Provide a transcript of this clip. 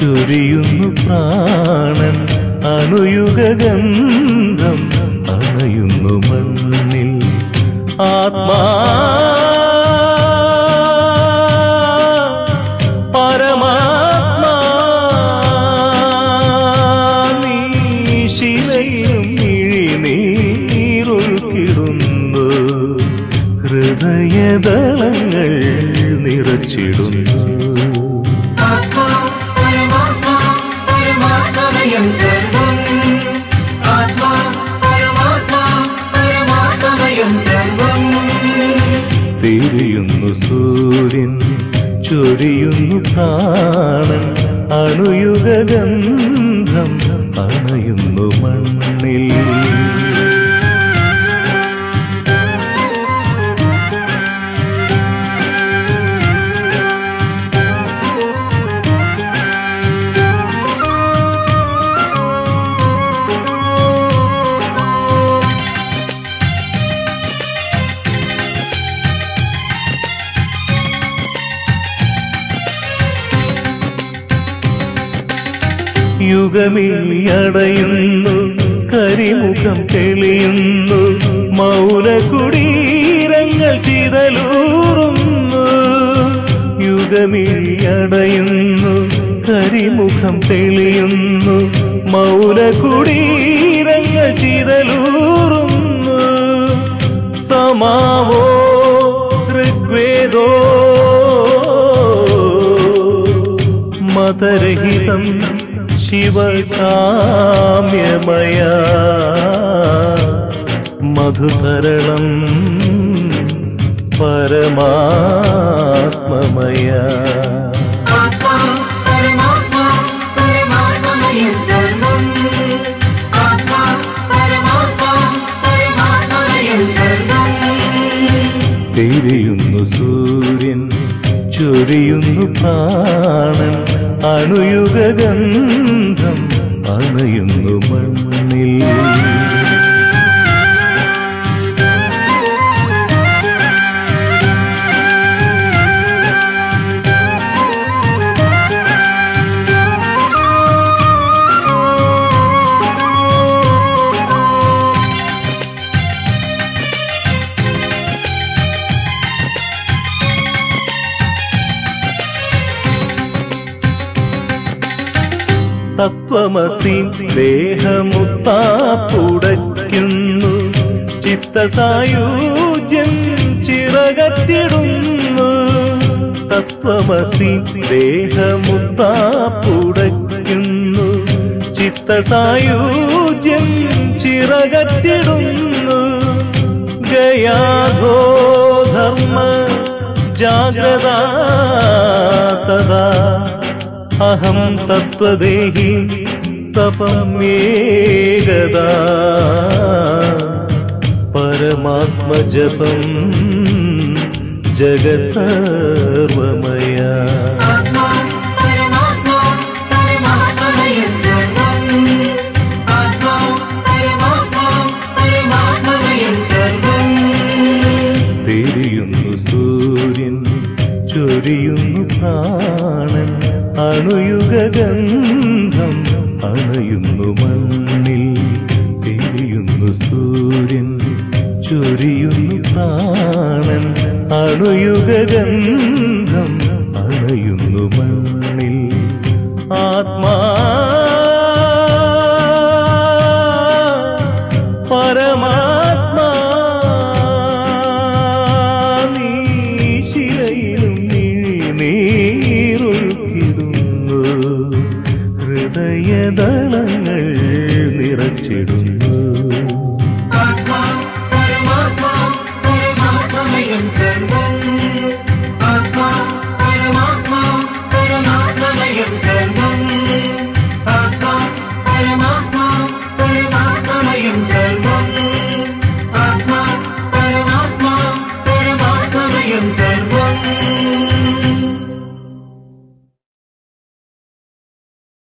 ചൊരിയുന്നു പ്രാണൻ അണുയുഗന്ധം അണയുന്നു മണ്ണിൽ ആത്മാ പരമാത്മാ നീ ശിലയിലും മിഴിനീരൊഴുക്കിടുന്നു ഹൃദയദളങ്ങൾ നിറച്ചിടുന്നു ആത്മാ പരമാത്മാ പരമാത്മയം സർവം ആത്മാ പരമാത്മാ പരമാത്മയം സർവം തിരിയുന്നു സൂര്യൻ ചൊരിയുന്നു പ്രാണൻ അണുയുഗന്ധം അണയുന്നു മണ്ണിൽ യുഗമിയടയുന്നു കരിമുഖം തെളിയുന്നു മൗനകുടീരങ്ങൾ ചിതലൂറുന്നു യുഗമിയടയുന്നു കരിമുഖം തെളിയുന്നു മൗനകുടീരങ്ങൾ ചിതലൂറുന്നു സമാവോ ഋഗ്വേദോ മതരഹിതം ശിവകാമ്യമയ മധുതരളം പരമാത്മമയ ആത്മാ പരമാത്മാ പരമാത്മയം സർവം ആത്മാ പരമാത്മാ പരമാത്മയം സർവം തിരിയുന്നു സൂര്യൻ ചൊരിയുന്നു പ്രാണൻ അണുയുഗന്ധം അണയുന്നു മണ്ണിൽ തത്വമസി ദേഹമുത്താപ്പുടയ്ക്കുന്നു ചിത്തസായൂജ്യം ചിറകറ്റിടുന്നു തത്വമസി ദേഹമുത്താപ്പുടയ്ക്കുന്നു ചിത്തസായൂജ്യം ചിറകറ്റിടുന്നു ഗയാഘോ ധർമ്മ ജാഗ്രത തഥാ അഹം തത്വദേഹി തപമേകദാ പരമാത്മജപം ജഗസർവമയ ആത്മാ പരമാത്മാ പരമാത്മയം സർവം ആത്മാ പരമാത്മാ പരമാത്മയം സർവം തിരിയുന്നു സൂര്യൻ ചൊരിയുന്നു പ്രാണൻ അണുയുഗന്ധം അണയുന്നു മണ്ണിൽ തിരിയുന്നു സൂര്യൻ ചൊരിയുന്നു പ്രാണൻ അണുയുഗന്ധം അണയുന്നു മണ്ണിൽ ആത്മാ പരമാത്മാ നീ ശിലയിലും നീരൊഴുക്കിടുന്നു ഹൃദയദളങ്ങൾ നിറച്ചിടുന്നു